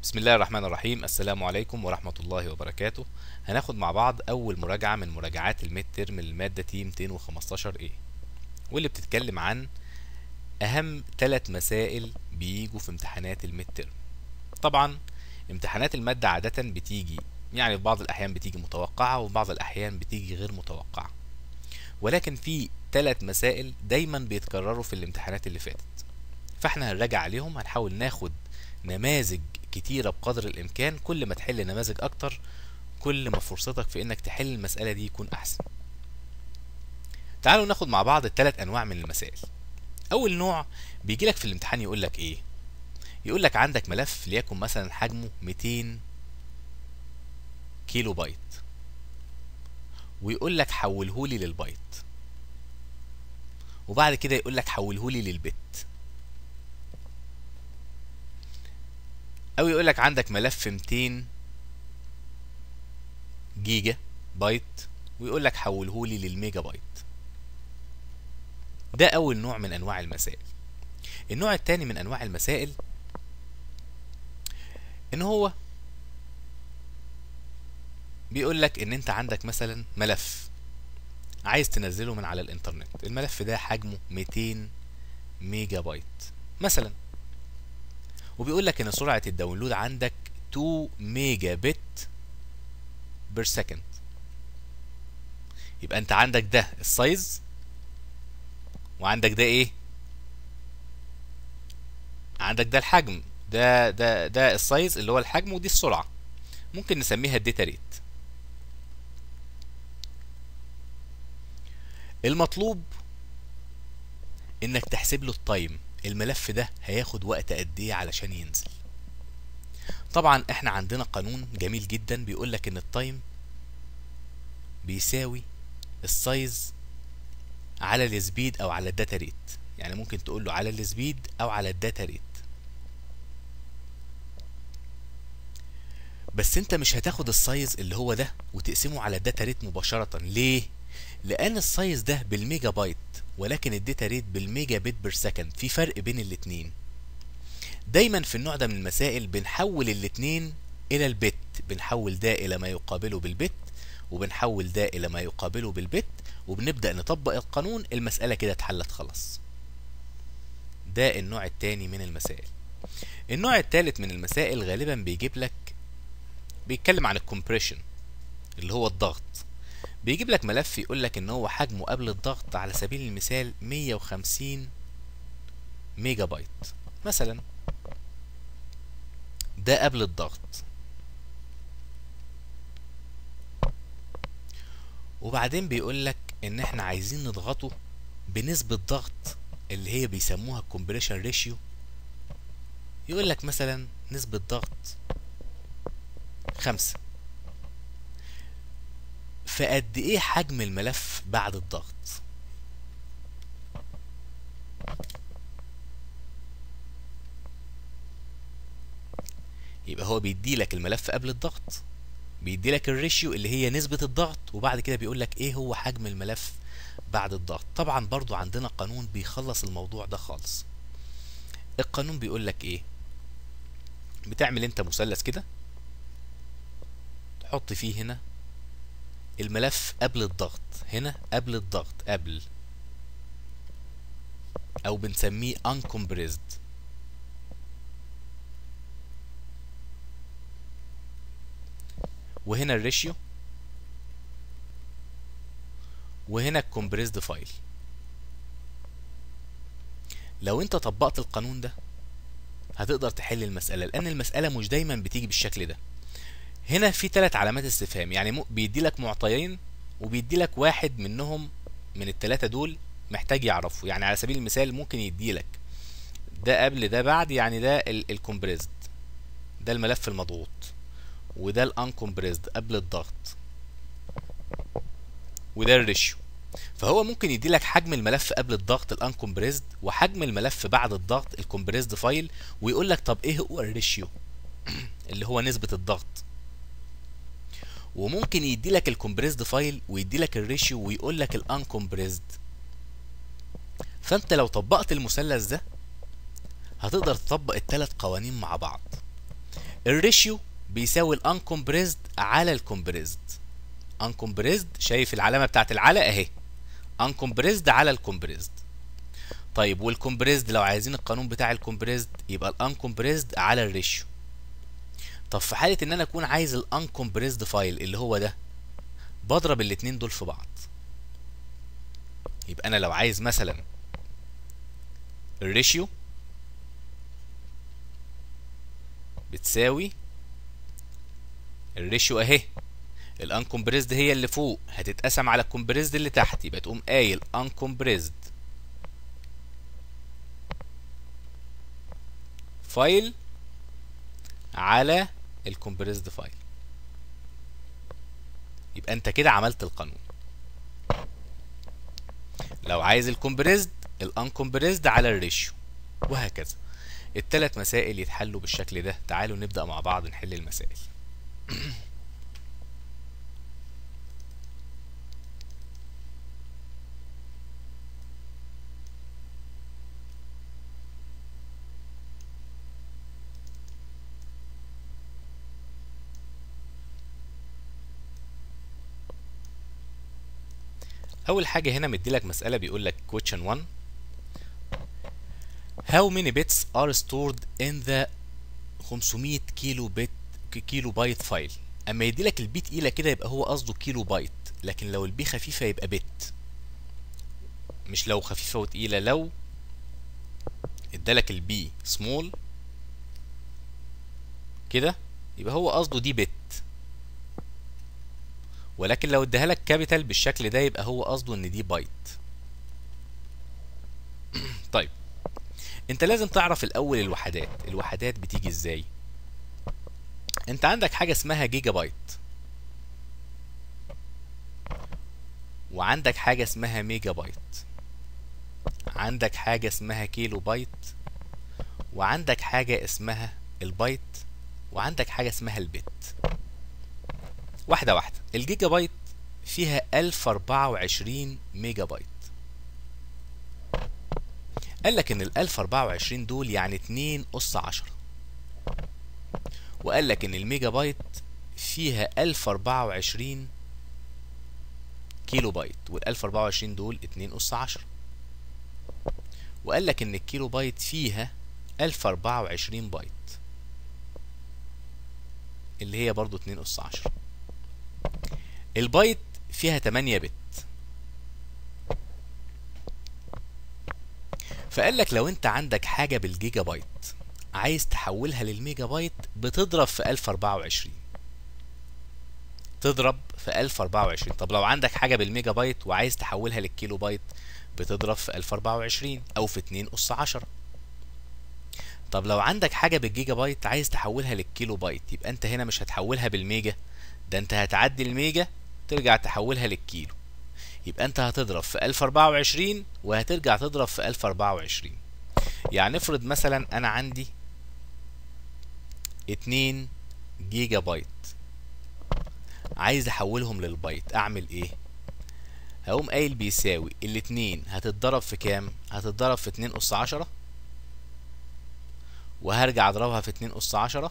بسم الله الرحمن الرحيم السلام عليكم ورحمة الله وبركاته هناخد مع بعض أول مراجعة من مراجعات الميد ترم للمادة تي 215 A واللي بتتكلم عن أهم ثلاث مسائل بيجوا في امتحانات الميد ترم طبعا امتحانات المادة عادة بتيجي يعني في بعض الأحيان بتيجي متوقعة وفي بعض الأحيان بتيجي غير متوقعة ولكن في ثلاث مسائل دايما بيتكرروا في الامتحانات اللي فاتت فاحنا هنراجع عليهم هنحاول ناخد نماذج كتيرة بقدر الإمكان كل ما تحل نماذج أكتر كل ما فرصتك في إنك تحل المسألة دي يكون أحسن تعالوا ناخد مع بعض الثلاث أنواع من المسائل أول نوع بيجيلك في الامتحان يقولك إيه يقولك عندك ملف ليكن مثلا حجمه 200 كيلو بايت ويقولك حولهولي للبايت وبعد كده يقولك حولهولي للبت او يقول لك عندك ملف 200 جيجا بايت ويقول لك حوله لي للميجا بايت ده اول نوع من انواع المسائل النوع الثاني من انواع المسائل ان هو بيقول لك ان انت عندك مثلا ملف عايز تنزله من على الانترنت الملف ده حجمه 200 ميجا بايت مثلا وبيقول لك ان سرعة الداونلود عندك 2 ميجا بت بير سكند يبقى انت عندك ده السايز وعندك ده ايه عندك ده الحجم ده ده ده السايز اللي هو الحجم ودي السرعة ممكن نسميها الداتا ريت المطلوب انك تحسب له التايم الملف ده هياخد وقت قد ايه علشان ينزل طبعا احنا عندنا قانون جميل جدا بيقول لك ان التايم بيساوي السايز على السبيد او على الداتا ريت يعني ممكن تقول له على السبيد او على الداتا ريت بس انت مش هتاخد السايز اللي هو ده وتقسمه على الداتا ريت مباشرة ليه لان السايز ده بالميجا بايت ولكن الداتا ريت بالميجا بت بير سكند في فرق بين الاتنين دايما في النوع ده من المسائل بنحول الاتنين الى البت بنحول ده الى ما يقابله بالبت وبنحول ده الى ما يقابله بالبت وبنبدأ نطبق القانون المسألة كده اتحلت خلاص ده النوع التاني من المسائل النوع التالت من المسائل غالبا بيجيب لك بيتكلم عن الكومبريشن اللي هو الضغط بيجيب لك ملف يقول لك ان هو حجمه قبل الضغط على سبيل المثال 150 ميجا بايت مثلا ده قبل الضغط وبعدين بيقول لك ان احنا عايزين نضغطه بنسبة ضغط اللي هي بيسموها الكومبريشن ريشيو يقول لك مثلا نسبة ضغط خمسة فقد ايه حجم الملف بعد الضغط يبقى هو بيدي لك الملف قبل الضغط بيدي لك الريشيو اللي هي نسبة الضغط وبعد كده بيقول لك ايه هو حجم الملف بعد الضغط طبعا برضو عندنا قانون بيخلص الموضوع ده خالص القانون بيقول لك ايه بتعمل انت مثلث كده تحط فيه هنا الملف قبل الضغط هنا قبل الضغط قبل او بنسميه uncompressed وهنا الريشيو وهنا الكومبريسد فايل لو انت طبقت القانون ده هتقدر تحل المسألة لأن المسألة مش دايما بتيجي بالشكل ده هنا في ثلاث علامات استفهام يعني بيدي لك معطيين وبيدي لك واحد منهم من الثلاثه دول محتاج يعرفه يعني على سبيل المثال ممكن يدي لك ده قبل ده بعد يعني ده الكومبريزد ده الملف المضغوط وده الانكومبريزد قبل الضغط وده الريشيو فهو ممكن يدي لك حجم الملف قبل الضغط الانكومبريزد وحجم الملف بعد الضغط الكومبريزد فايل ويقول لك طب ايه هو الريشيو اللي هو نسبه الضغط وممكن يدي لك الكومبريسد فايل ويدي لك الريشيو ويقول لك الانكومبريسد فانت لو طبقت المثلث ده هتقدر تطبق الثلاث قوانين مع بعض الريشيو بيساوي الانكمبريزد على الكمبريزد انكمبريزد شايف العلامه بتاعت العلى اهي انكمبريزد على الكمبريزد طيب والكمبريزد لو عايزين القانون بتاع الكمبريزد يبقى الانكمبريزد على الريشيو طب في حاله ان انا اكون عايز الانكمبريزد فايل اللي هو ده بضرب الاتنين دول في بعض يبقى انا لو عايز مثلا الريشيو بتساوي الريشيو اهي الانكمبريزد هي اللي فوق هتتقسم على الكمبريزد اللي تحت يبقى تقوم قايل انكمبريزد فايل على الكمبريزد فايل يبقى انت كده عملت القانون لو عايز الكمبريزد الانكمبريزد على الريشيو وهكذا التلات مسائل يتحلوا بالشكل ده تعالوا نبدأ مع بعض نحل المسائل اول حاجه هنا مديلك مساله بيقول لك question 1 how many bits are stored in the 500 كيلو بت كيلو بايت فايل اما يديلك البي تقيله كده يبقى هو قصده كيلو بايت لكن لو البي خفيفه يبقى بت مش لو خفيفه وتقيله لو ادالك البي سمول كده يبقى هو قصده دي بت ولكن لو اداها لك كابيتال بالشكل ده يبقى هو قصده ان دي بايت طيب انت لازم تعرف الاول الوحدات الوحدات بتيجي ازاي انت عندك حاجه اسمها جيجا بايت وعندك حاجه اسمها ميجا بايت عندك حاجه اسمها كيلو بايت وعندك حاجه اسمها البايت وعندك حاجه اسمها البت واحدة واحدة الجيجا بايت فيها 1024 ميجا بايت قال لك ان ال 1024 دول يعني 2 اس 10 وقال لك ان الميجا بايت فيها 1024 كيلو بايت وال 1024 دول 2 اس 10 وقال لك ان الكيلو بايت فيها 1024 بايت اللي هي برضو 2 اس 10 البايت فيها 8 بت فقال لك لو انت عندك حاجة بالجيجا بايت عايز تحولها للميجا بايت بتضرب في 1024 تضرب في 1024 طب لو عندك حاجة بالميجا بايت وعايز تحولها للكيلو بايت بتضرب في 1024 او في 2 اس 10 طب لو عندك حاجة بالجيجا بايت عايز تحولها للكيلو بايت يبقى انت هنا مش هتحولها بالميجا ده انت هتعدي الميجا ترجع تحولها للكيلو يبقى انت هتضرب في 1024 وهترجع تضرب في 1024 يعني افرض مثلا انا عندي 2 جيجا بايت عايز احولهم للبايت اعمل ايه هقوم قايل بيساوي الاتنين هتتضرب في كام هتتضرب في 2 اس 10 وهرجع اضربها في 2 اس 10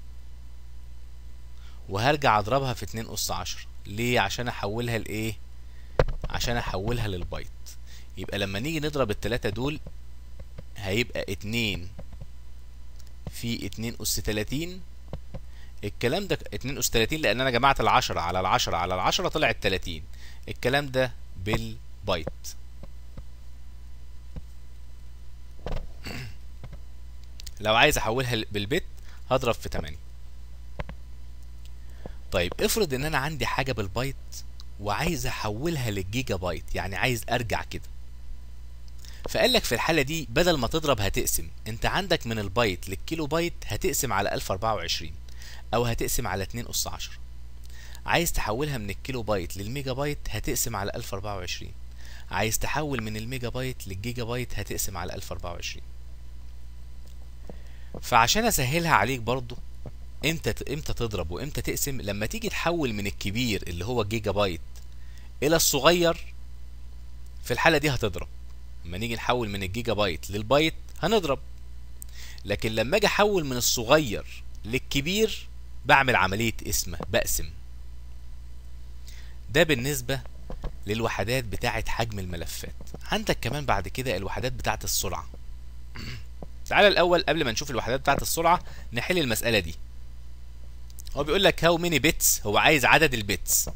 وهرجع اضربها في 2 اس 10 ليه عشان احولها لايه عشان احولها للبايت يبقى لما نيجي نضرب التلاتة دول هيبقى اتنين في اتنين اس تلاتين الكلام ده اتنين اس تلاتين لان انا جمعت العشرة على العشرة على العشرة طلعت تلاتين الكلام ده بالبايت لو عايز احولها بالبت هضرب في 8 طيب افرض ان انا عندي حاجه بالبايت وعايز احولها للجيجا بايت يعني عايز ارجع كده فقال لك في الحاله دي بدل ما تضرب هتقسم انت عندك من البايت للكيلو بايت هتقسم على 1024 او هتقسم على 2 اس 10 عايز تحولها من الكيلو بايت للميجا بايت هتقسم على 1024 عايز تحول من الميجا بايت للجيجا بايت هتقسم على 1024 فعشان اسهلها عليك برضو امتى امتى تضرب وامتى تقسم لما تيجي تحول من الكبير اللي هو الجيجا بايت الى الصغير في الحالة دي هتضرب لما نيجي نحول من الجيجا بايت للبايت هنضرب لكن لما اجي احول من الصغير للكبير بعمل عملية قسمة بقسم ده بالنسبة للوحدات بتاعة حجم الملفات عندك كمان بعد كده الوحدات بتاعة السرعة تعالى الأول قبل ما نشوف الوحدات بتاعة السرعة نحل المسألة دي هو بيقول لك how many bits هو عايز عدد البيتس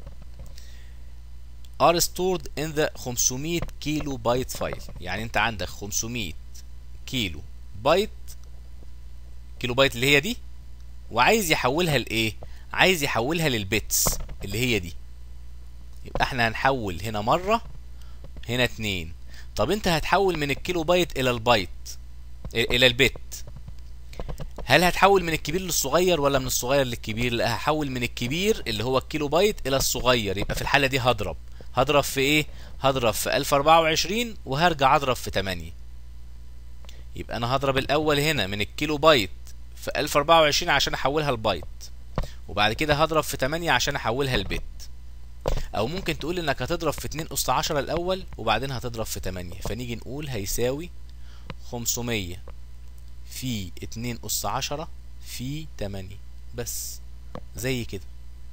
are stored in the 500 كيلو بايت فايل يعني انت عندك 500 كيلو بايت كيلو بايت اللي هي دي وعايز يحولها لايه عايز يحولها للبيتس اللي هي دي يبقى احنا هنحول هنا مرة هنا اتنين طب انت هتحول من الكيلو بايت الى البايت الى البت هل هتحول من الكبير للصغير ولا من الصغير للكبير لا هحول من الكبير اللي هو الكيلو بايت الى الصغير يبقى في الحالة دي هضرب هضرب في ايه هضرب في 1024 وهرجع اضرب في 8 يبقى انا هضرب الاول هنا من الكيلو بايت في 1024 عشان احولها لبايت وبعد كده هضرب في 8 عشان احولها لبت او ممكن تقول انك هتضرب في 2 اس 10 الاول وبعدين هتضرب في 8 فنيجي نقول هيساوي 500 في 2 اس 10 في 8 بس زي كده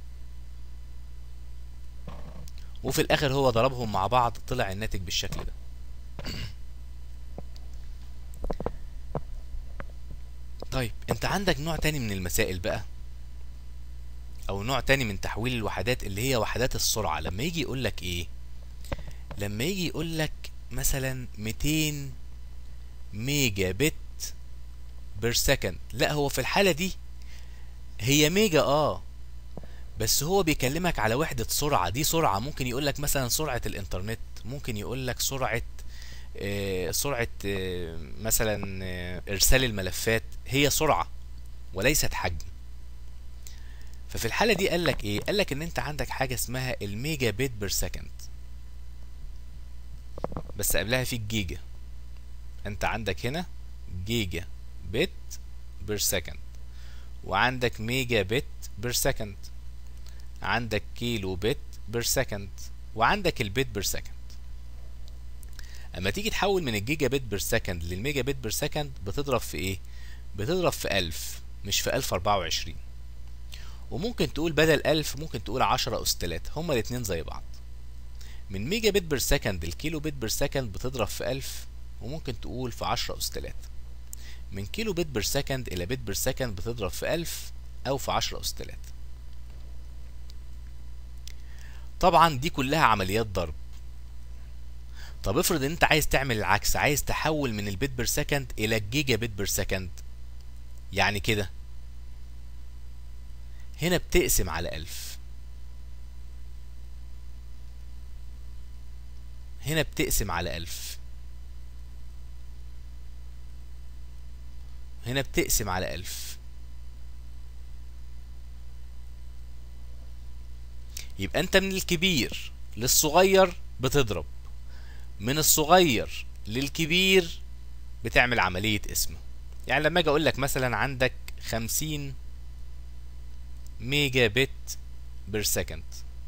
وفي الاخر هو ضربهم مع بعض طلع الناتج بالشكل ده طيب انت عندك نوع تاني من المسائل بقى او نوع تاني من تحويل الوحدات اللي هي وحدات السرعة لما يجي يقول لك ايه لما يجي يقول لك مثلا 200 ميجا بت بير سكند لا هو في الحالة دي هي ميجا اه بس هو بيكلمك على وحدة سرعة دي سرعة ممكن يقول لك مثلا سرعة الانترنت ممكن يقول لك سرعة آه سرعة آه مثلا آه ارسال الملفات هي سرعة وليست حجم ففي الحالة دي قال لك ايه قال لك ان انت عندك حاجة اسمها الميجا بت بير سكند بس قبلها في الجيجا انت عندك هنا جيجا بت بير سكند وعندك ميجا بت بير سكند عندك كيلو بت بير سكند وعندك البت بير سكند اما تيجي تحول من الجيجا بت بير سكند للميجا بت بير سكند بتضرب في ايه بتضرب في ألف مش في ألف أربعة وعشرين وممكن تقول بدل ألف ممكن تقول عشرة أس تلاتة هما الاتنين زي بعض من ميجا بت بير سكند الكيلو بت بير سكند بتضرب في ألف وممكن تقول في عشرة أس تلاتة من كيلو بت بير سكند إلى بت بير سكند بتضرب في ألف أو في عشرة أس تلاتة طبعا دي كلها عمليات ضرب طب افرض ان انت عايز تعمل العكس عايز تحول من البت بير سكند الى الجيجا بت بير سكند يعني كده هنا بتقسم على ألف هنا بتقسم على ألف هنا بتقسم على ألف يبقى أنت من الكبير للصغير بتضرب من الصغير للكبير بتعمل عملية قسمة يعني لما أجي أقول لك مثلا عندك خمسين ميجا بت بير سكند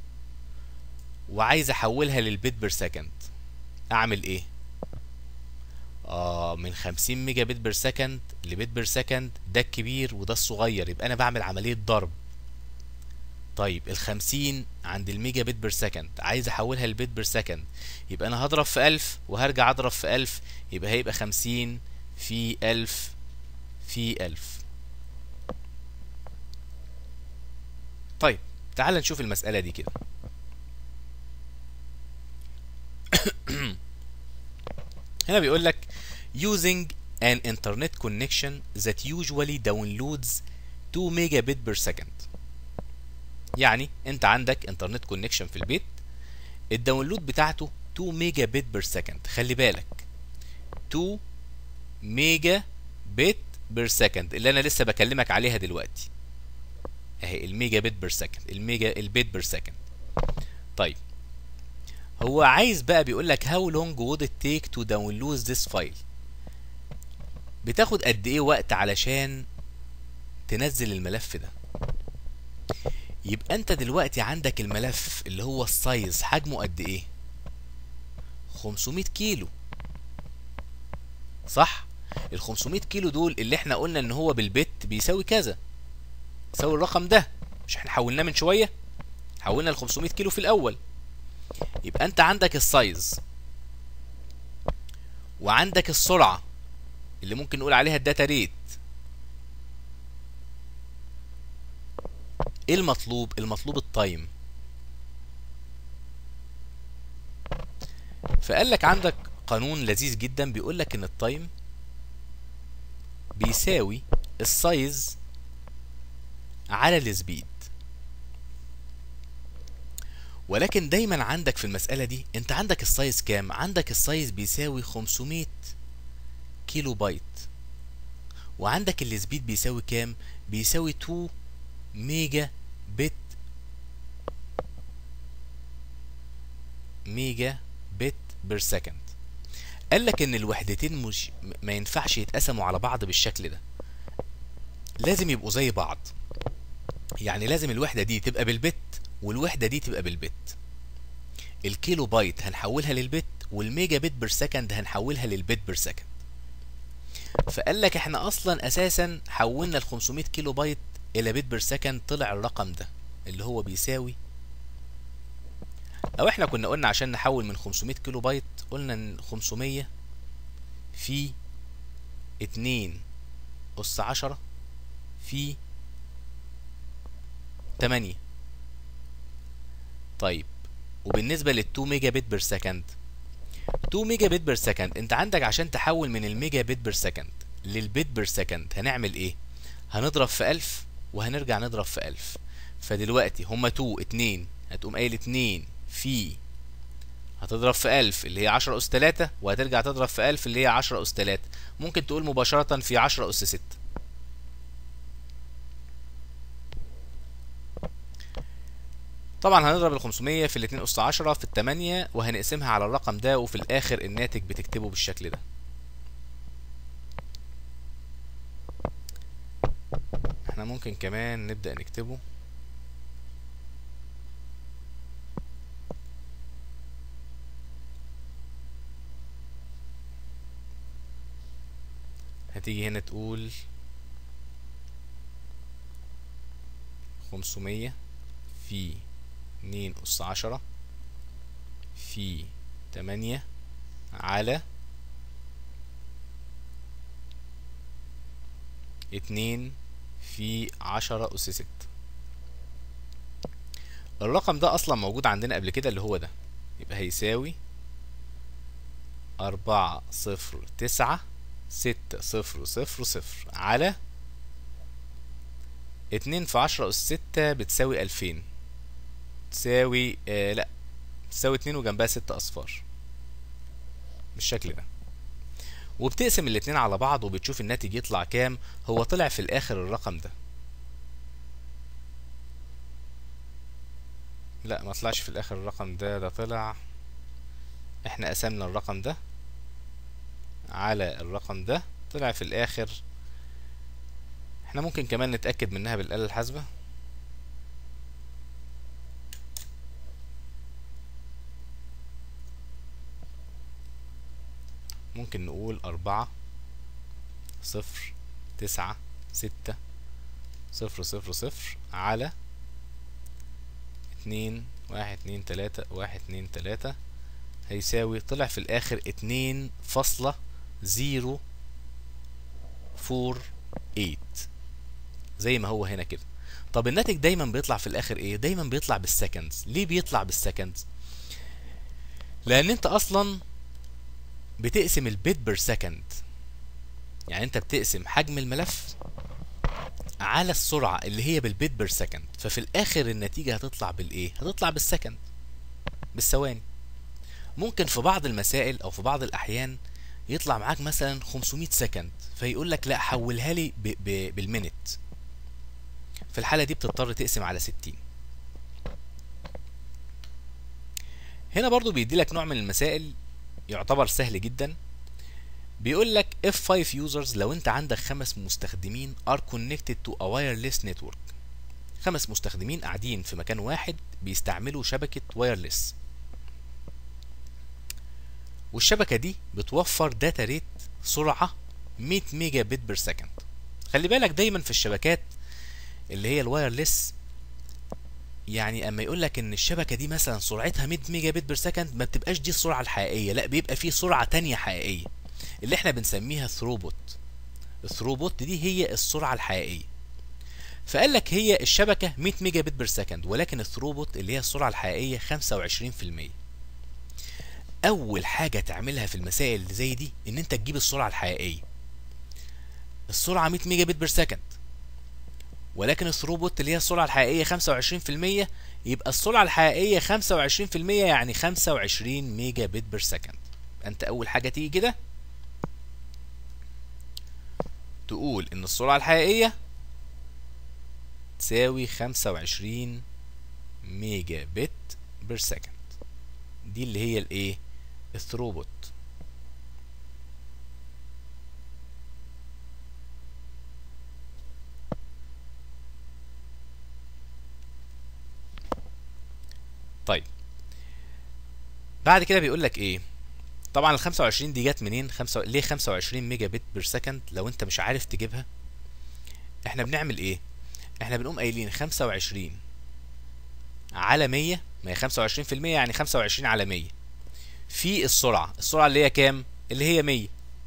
وعايز احولها للبت بير سكند اعمل ايه اه من 50 ميجا بت بير سكند لبت بير سكند ده الكبير وده الصغير يبقى انا بعمل عمليه ضرب طيب ال 50 عند الميجا بت بير سكند عايز احولها لبت بير سكند يبقى انا هضرب في 1000 وهرجع اضرب في 1000 يبقى هيبقى 50 في 1000 في 1000 طيب تعال نشوف المسألة دي كده هنا بيقول لك using an internet connection that usually downloads 2 megabit per second يعني انت عندك انترنت كونكشن في البيت الداونلود بتاعته 2 ميجا بت بير سكند خلي بالك 2 ميجا بت بير سكند اللي انا لسه بكلمك عليها دلوقتي اهي الميجا بت بير سكند الميجا البيت بير سكند طيب هو عايز بقى بيقول لك how long would it take to download this file بتاخد قد ايه وقت علشان تنزل الملف ده يبقى انت دلوقتي عندك الملف اللي هو السايز حجمه قد ايه 500 كيلو صح ال 500 كيلو دول اللي احنا قلنا ان هو بالبت بت بيساوي كذا يساوي الرقم ده مش احنا حولناه من شويه حولنا ال 500 كيلو في الاول يبقى انت عندك السايز وعندك السرعه اللي ممكن نقول عليها الداتا ريت ايه المطلوب المطلوب التايم فقال لك عندك قانون لذيذ جدا بيقول لك ان التايم بيساوي السايز على السبيد ولكن دايما عندك في المسألة دي انت عندك السايز كام عندك السايز بيساوي 500 كيلو بايت وعندك السبيد بيساوي كام بيساوي 2 ميجا بت ميجا بت بير سكند قال لك ان الوحدتين مش ما ينفعش يتقسموا على بعض بالشكل ده لازم يبقوا زي بعض يعني لازم الوحدة دي تبقى بالبت والوحدة دي تبقى بالبت الكيلو بايت هنحولها للبت والميجا بت بير سكند هنحولها للبت بير سكند فقال لك احنا اصلا اساسا حولنا ال 500 كيلو بايت الى بت بير سكند طلع الرقم ده اللي هو بيساوي او احنا كنا قلنا عشان نحول من 500 كيلو بايت قلنا ان 500 في 2 أس 10 في 8 طيب وبالنسبة لل 2 ميجا بت بير سكند 2 ميجا بت بير سكند انت عندك عشان تحول من الميجا بت بير سكند للبت بير سكند هنعمل ايه هنضرب في 1000 وهنرجع نضرب في 1000 فدلوقتي هما 2 2 هتقوم قايل 2 في هتضرب في 1000 اللي هي 10 أس 3 وهترجع تضرب في 1000 اللي هي 10 أس 3 ممكن تقول مباشرة في 10 أس 6 طبعا هنضرب ال 500 في ال 2 أس 10 في ال 8 وهنقسمها على الرقم ده وفي الآخر الناتج بتكتبه بالشكل ده احنا ممكن كمان نبدأ نكتبه هتيجي هنا تقول خمسمية في اتنين أس عشرة في تمانية على اتنين في عشرة أس ستة الرقم ده أصلا موجود عندنا قبل كده اللي هو ده يبقى هيساوي أربعة صفر تسعة ستة صفر صفر صفر على اتنين في عشرة أس ستة بتساوي ألفين تساوي آه لأ تساوي اتنين وجنبها ستة أصفار بالشكل ده وبتقسم الاتنين على بعض وبتشوف الناتج يطلع كام هو طلع في الآخر الرقم ده لا ما طلعش في الآخر الرقم ده ده طلع احنا قسمنا الرقم ده على الرقم ده طلع في الاخر احنا ممكن كمان نتأكد منها بالآلة الحاسبة ممكن نقول أربعة صفر تسعة ستة صفر صفر صفر على اتنين واحد اتنين تلاتة واحد اتنين تلاتة هيساوي طلع في الآخر اتنين فاصلة زيرو فور ايت زي ما هو هنا كده طب الناتج دايما بيطلع في الاخر ايه دايما بيطلع بالسكندز ليه بيطلع بالسكندز لان انت اصلا بتقسم البيت بير سكند يعني انت بتقسم حجم الملف على السرعة اللي هي بالبيت بير سكند ففي الاخر النتيجة هتطلع بالايه هتطلع بالسكند بالثواني ممكن في بعض المسائل او في بعض الاحيان يطلع معاك مثلا 500 سكند فيقول لك لا حولها لي ب ب بالمينت في الحالة دي بتضطر تقسم على 60 هنا برضو بيدي لك نوع من المسائل يعتبر سهل جدا بيقول لك if 5 users لو انت عندك خمس مستخدمين are connected to a wireless network خمس مستخدمين قاعدين في مكان واحد بيستعملوا شبكة وايرلس والشبكة دي بتوفر داتا ريت سرعة 100 ميجا بت بير سكند خلي بالك دايما في الشبكات اللي هي الوايرلس يعني اما يقول لك ان الشبكه دي مثلا سرعتها 100 ميجا بت بير سكند ما بتبقاش دي السرعه الحقيقيه لا بيبقى في سرعه تانية حقيقيه اللي احنا بنسميها ثروبوت الثروبوت دي هي السرعه الحقيقيه فقال لك هي الشبكه 100 ميجا بت بير سكند ولكن الثروبوت اللي هي السرعه الحقيقيه 25% اول حاجه تعملها في المسائل اللي زي دي ان انت تجيب السرعه الحقيقيه السرعه 100 ميجا بت بير سكند ولكن الثروبوت اللي هي السرعه الحقيقيه 25% يبقى السرعه الحقيقيه 25% يعني 25 ميجا بت بير سكند انت اول حاجه تيجي كده تقول ان السرعه الحقيقيه تساوي 25 ميجا بت بير سكند دي اللي هي الايه الثروبوت طيب بعد كده بيقول لك ايه طبعا ال 25 دي جت منين خمسة ليه 25 ميجا بت بير سكند لو انت مش عارف تجيبها احنا بنعمل ايه احنا بنقوم قايلين 25 على 100 ما هي 25% يعني 25 على 100 في السرعة السرعة اللي هي كام اللي هي 100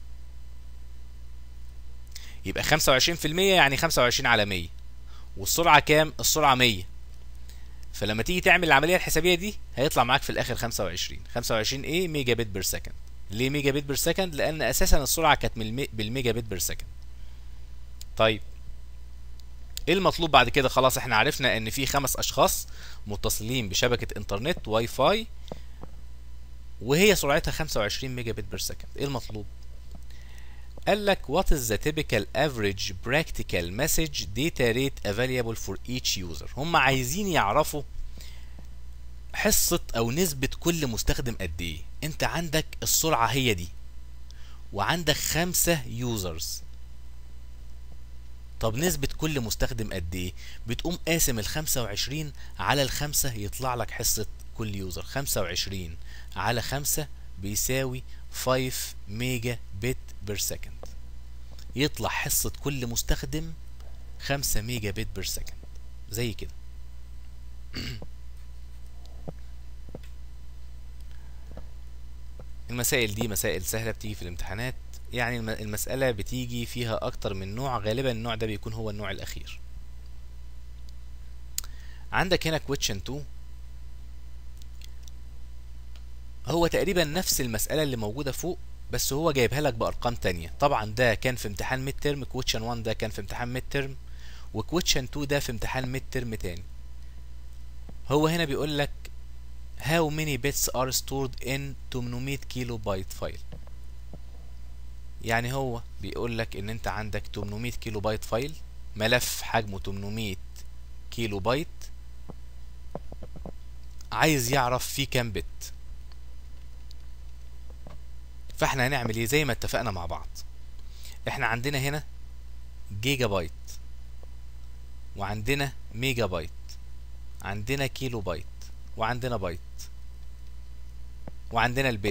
يبقى 25% يعني 25 على 100 والسرعة كام السرعة 100 فلما تيجي تعمل العملية الحسابية دي هيطلع معاك في الآخر 25 25 ايه ميجا بت بير سكند ليه ميجا بت بير سكند لأن أساسا السرعة كانت بالميجا بت بير سكند طيب ايه المطلوب بعد كده خلاص احنا عرفنا ان في خمس اشخاص متصلين بشبكة انترنت واي فاي وهي سرعتها 25 ميجا بت بير سكند ايه المطلوب قال لك what is the typical average practical message data rate available for each user هم عايزين يعرفوا حصة او نسبة كل مستخدم قد ايه انت عندك السرعة هي دي وعندك خمسة يوزرز طب نسبة كل مستخدم قد ايه بتقوم قاسم ال 25 على الخمسة يطلع لك حصة كل يوزر 25 على 5 بيساوي 5 ميجا بت بير سكند يطلع حصة كل مستخدم 5 ميجا بت بير سكند زي كده المسائل دي مسائل سهلة بتيجي في الامتحانات يعني المسألة بتيجي فيها أكتر من نوع غالبا النوع ده بيكون هو النوع الأخير عندك هنا question 2 هو تقريبا نفس المسألة اللي موجودة فوق بس هو جايبها لك بأرقام تانية طبعا ده كان في امتحان ميد ترم question 1 ده كان في امتحان ميد ترم وكويشن 2 ده في امتحان ميد ترم تاني هو هنا بيقول لك how many bits are stored in 800 كيلو بايت فايل يعني هو بيقول لك ان انت عندك 800 كيلو بايت فايل ملف حجمه 800 كيلو بايت عايز يعرف فيه كام بت فاحنا هنعمل ايه زي ما اتفقنا مع بعض احنا عندنا هنا جيجا بايت وعندنا ميجا بايت عندنا كيلو بايت وعندنا بايت وعندنا البت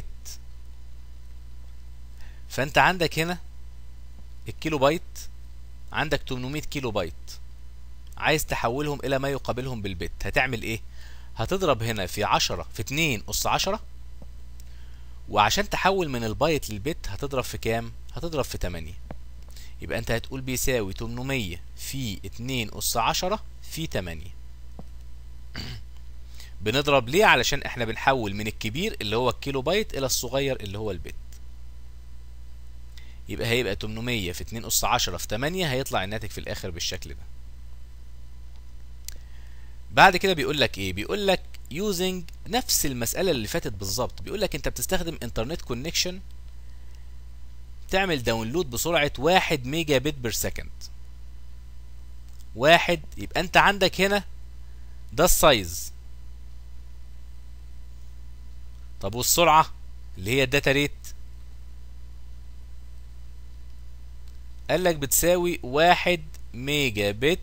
فانت عندك هنا الكيلو بايت عندك 800 كيلو بايت عايز تحولهم الى ما يقابلهم بالبت هتعمل ايه هتضرب هنا في 10 في 2 اس 10 وعشان تحول من البايت للبت هتضرب في كام هتضرب في 8 يبقى انت هتقول بيساوي 800 في 2 اس 10 في 8 بنضرب ليه علشان احنا بنحول من الكبير اللي هو الكيلو بايت الى الصغير اللي هو البت يبقى هيبقى 800 في 2 اس 10 في 8 هيطلع الناتج في الاخر بالشكل ده بعد كده بيقول لك ايه بيقول لك using نفس المسألة اللي فاتت بالظبط بيقول لك انت بتستخدم انترنت كونكشن تعمل داونلود بسرعة 1 ميجا بت بير سكند واحد يبقى انت عندك هنا ده السايز طب والسرعة اللي هي الداتا ريت قال لك بتساوي واحد ميجا بت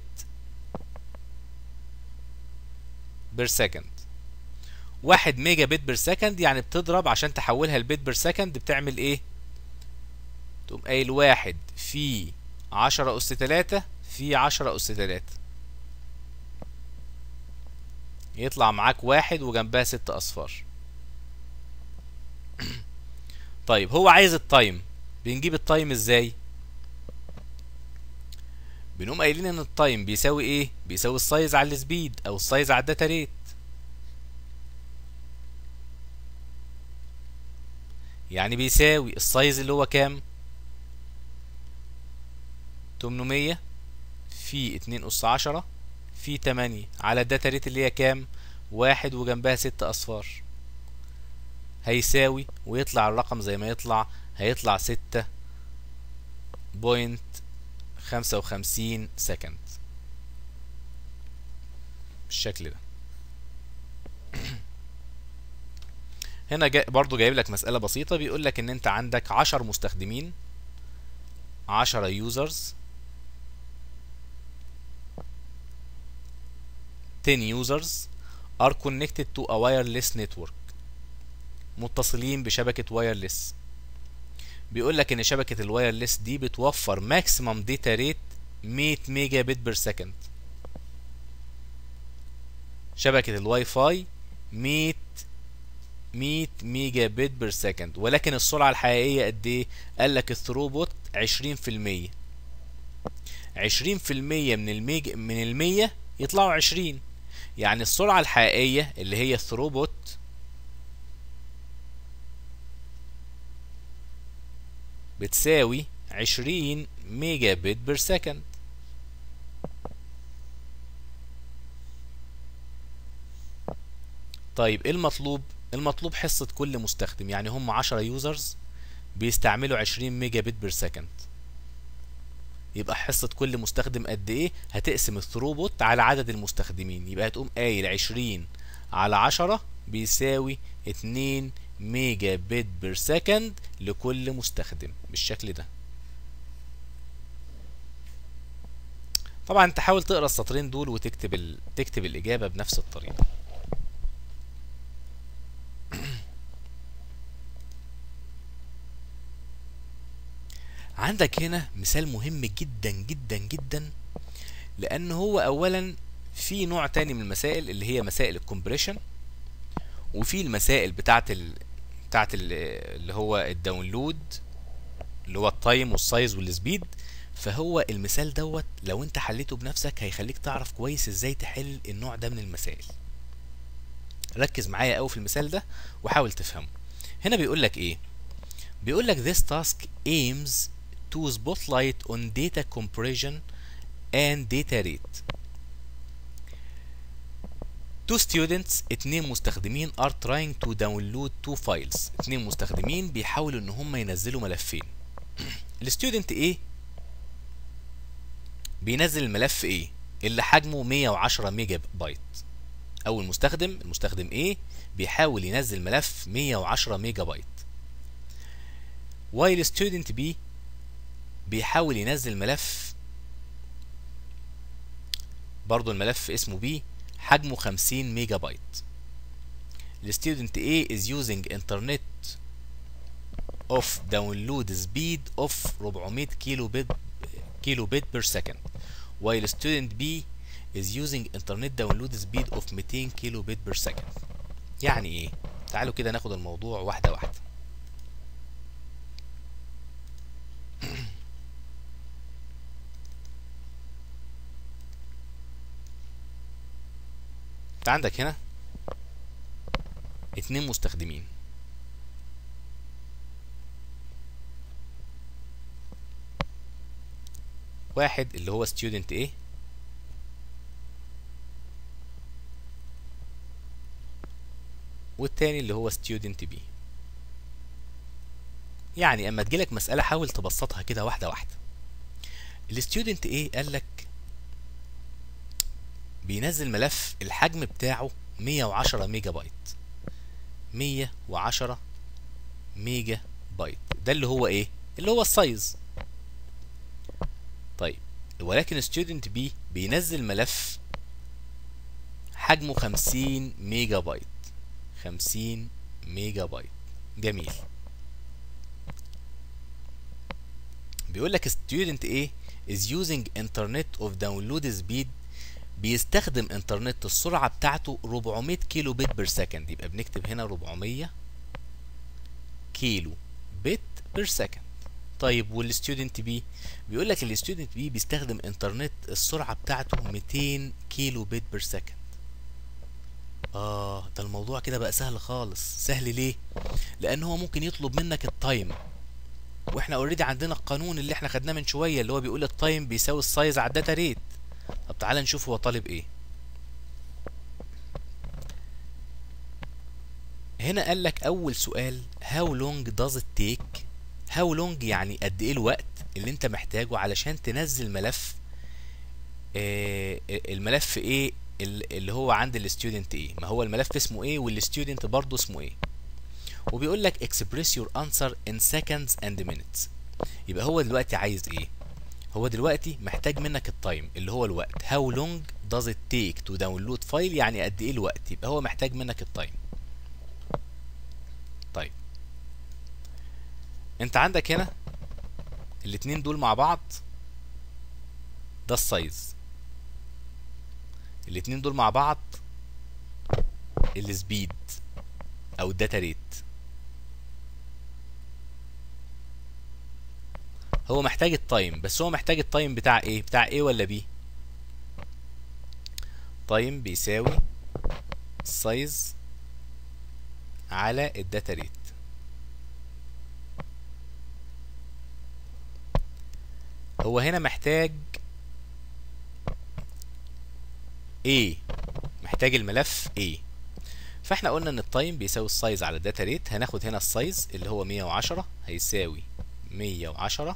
بير سكند واحد ميجا بت بير سكند يعني بتضرب عشان تحولها لبت بير سكند بتعمل ايه تقوم قايل واحد في عشرة أس تلاتة في عشرة أس تلاتة يطلع معاك واحد وجنبها ست أصفار طيب هو عايز التايم بنجيب التايم ازاي بنقوم قايلين ان التايم بيساوي ايه بيساوي السايز على السبيد او السايز على الداتا ريت يعني بيساوي السايز اللي هو كام 800 في 2 أس 10 في 8 على الداتا ريت اللي هي كام واحد وجنبها ست أصفار هيساوي ويطلع الرقم زي ما يطلع هيطلع ستة بوينت خمسة وخمسين سكند بالشكل ده هنا جا برضو جايب لك مسألة بسيطة بيقول لك ان انت عندك عشر مستخدمين عشرة يوزرز 10 users are connected to a wireless network متصلين بشبكة وايرلس بيقول لك ان شبكة الوايرلس دي بتوفر ماكسيمم داتا ريت 100 ميجا بت بير سكند شبكة الواي فاي 100 100 ميجا بت بير سكند ولكن السرعة الحقيقية قد ايه؟ قال لك الثروبوت 20% 20% من الميجا من المية يطلعوا 20 يعني السرعة الحقيقية اللي هي الثروبوت بتساوي 20 ميجا بت بير سكند طيب ايه المطلوب المطلوب حصة كل مستخدم يعني هم 10 يوزرز بيستعملوا 20 ميجا بت بير سكند يبقى حصة كل مستخدم قد ايه هتقسم الثروبوت على عدد المستخدمين يبقى هتقوم قايل 20 على 10 بيساوي 2 ميجا بت بير سكند لكل مستخدم بالشكل ده طبعا انت حاول تقرا السطرين دول وتكتب ال... تكتب الاجابه بنفس الطريقه عندك هنا مثال مهم جدا جدا جدا لان هو اولا في نوع تاني من المسائل اللي هي مسائل الكومبريشن وفي المسائل بتاعت ال... بتاعت ال... اللي هو الداونلود اللي هو التايم والسايز والسبيد فهو المثال دوت لو انت حليته بنفسك هيخليك تعرف كويس ازاي تحل النوع ده من المسائل ركز معايا قوي في المثال ده وحاول تفهمه هنا بيقول لك ايه بيقول لك this task aims to spotlight on data compression and data rate two students اتنين مستخدمين are trying to download two files اتنين مستخدمين بيحاولوا ان هم ينزلوا ملفين الستودنت ايه بينزل الملف ايه اللي حجمه 110 ميجا بايت او المستخدم المستخدم ايه بيحاول ينزل ملف 110 ميجا بايت while student B بيحاول ينزل ملف برضو الملف اسمه B حجمه 50 ميجا بايت الستودنت A is using internet of download speed of 400 كيلو بت كيلو بت بير سكند while student B is using internet download speed of 200 كيلو بت بير سكند يعني ايه تعالوا كده ناخد الموضوع واحده واحده انت عندك هنا اتنين مستخدمين واحد اللي هو student A والتاني اللي هو student B يعني اما تجيلك مسألة حاول تبسطها كده واحدة واحدة الستودنت A قال لك بينزل ملف الحجم بتاعه 110 ميجا بايت 110 ميجا بايت ده اللي هو ايه اللي هو السايز طيب ولكن ستودنت بي بينزل ملف حجمه 50 ميجا بايت 50 ميجا بايت جميل بيقول لك ستودنت ايه is using internet of download speed بيستخدم انترنت السرعة بتاعته 400 كيلو بت بير سكند يبقى بنكتب هنا 400 كيلو بت بير سكند طيب والستودنت بي بيقول لك الستودنت بي بيستخدم انترنت السرعة بتاعته 200 كيلو بت بير سكند اه ده الموضوع كده بقى سهل خالص سهل ليه لان هو ممكن يطلب منك التايم واحنا اوريدي عندنا القانون اللي احنا خدناه من شويه اللي هو بيقول التايم بيساوي السايز على الداتا ريت طب تعالى نشوف هو طالب ايه هنا قال لك اول سؤال how long does it take how long يعني قد ايه الوقت اللي انت محتاجه علشان تنزل ملف آه الملف ايه اللي هو عند الستودنت ايه ما هو الملف اسمه ايه والستودنت برضه اسمه ايه وبيقول لك express your answer in seconds and minutes يبقى هو دلوقتي عايز ايه هو دلوقتي محتاج منك التايم اللي هو الوقت how long does it take to download file يعني قد ايه الوقت يبقى هو محتاج منك التايم طيب انت عندك هنا الاتنين دول مع بعض ده السايز الاتنين دول مع بعض السبيد او الداتا ريت هو محتاج التايم بس هو محتاج التايم بتاع ايه بتاع ايه ولا بي تايم بيساوي سايز على الداتا ريت هو هنا محتاج A محتاج الملف A فاحنا قلنا ان التايم بيساوي السايز على الداتا ريت هناخد هنا السايز اللي هو 110 هيساوي 110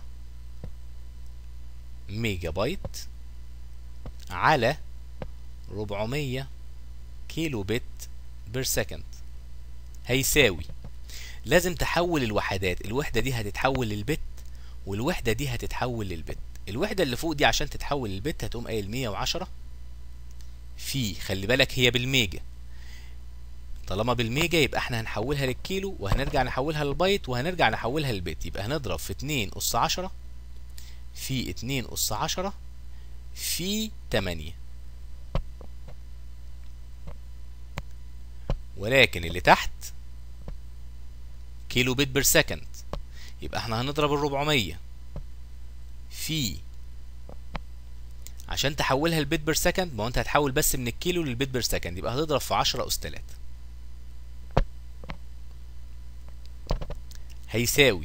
ميجا بايت على 400 كيلو بت بير سكند هيساوي لازم تحول الوحدات الوحدة دي هتتحول للبت والوحدة دي هتتحول للبت الوحدة اللي فوق دي عشان تتحول للبت هتقوم قايل 110 في خلي بالك هي بالميجا طالما بالميجا يبقى احنا هنحولها للكيلو وهنرجع نحولها للبايت وهنرجع نحولها للبت يبقى هنضرب في 2 أس 10 في 2 أس 10 في 8 ولكن اللي تحت كيلو بت بير سكند يبقى احنا هنضرب ال 400 في عشان تحولها لبيت بير سكند ما هو انت هتحول بس من الكيلو للبيت بير سكند يبقى هتضرب في 10 اس 3 هيساوي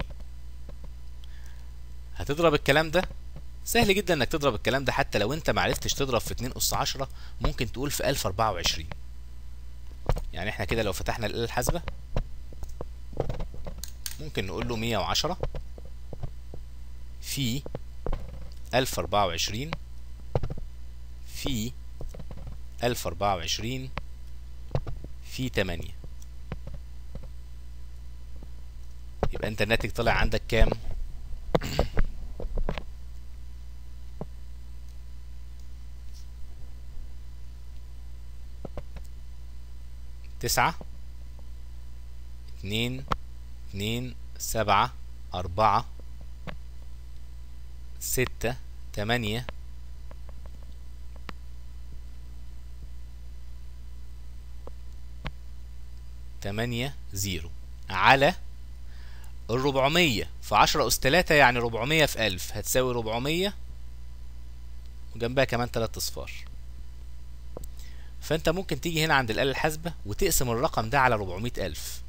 هتضرب الكلام ده سهل جدا انك تضرب الكلام ده حتى لو انت معرفتش تضرب في 2 اس 10 ممكن تقول في 1024 يعني احنا كده لو فتحنا الآلة الحاسبة ممكن نقول له 110 في 1024 في 1024 في 8 يبقى انت الناتج طلع عندك كام تسعة اتنين اتنين سبعة أربعة ستة تمانية تمانية زيرو على الربعمية في عشرة أس تلاتة يعني ربعمية في ألف هتساوي ربعمية وجنبها كمان تلات أصفار فأنت ممكن تيجي هنا عند الآلة الحاسبة وتقسم الرقم ده على ربعمية ألف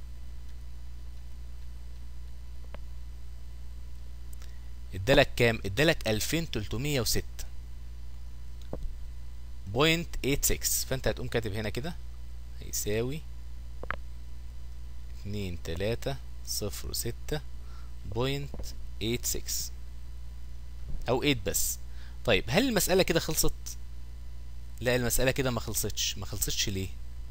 ادالك كام؟ ادالك ألفين تلتمية وستة بوينت ايت سكس فأنت هتقوم كاتب هنا كده هيساوي اتنين تلاتة صفر ستة بوينت ايت سكس او ايت بس طيب هل المسألة كده خلصت؟ لا المسألة كده ما خلصتش ما خلصتش ليه؟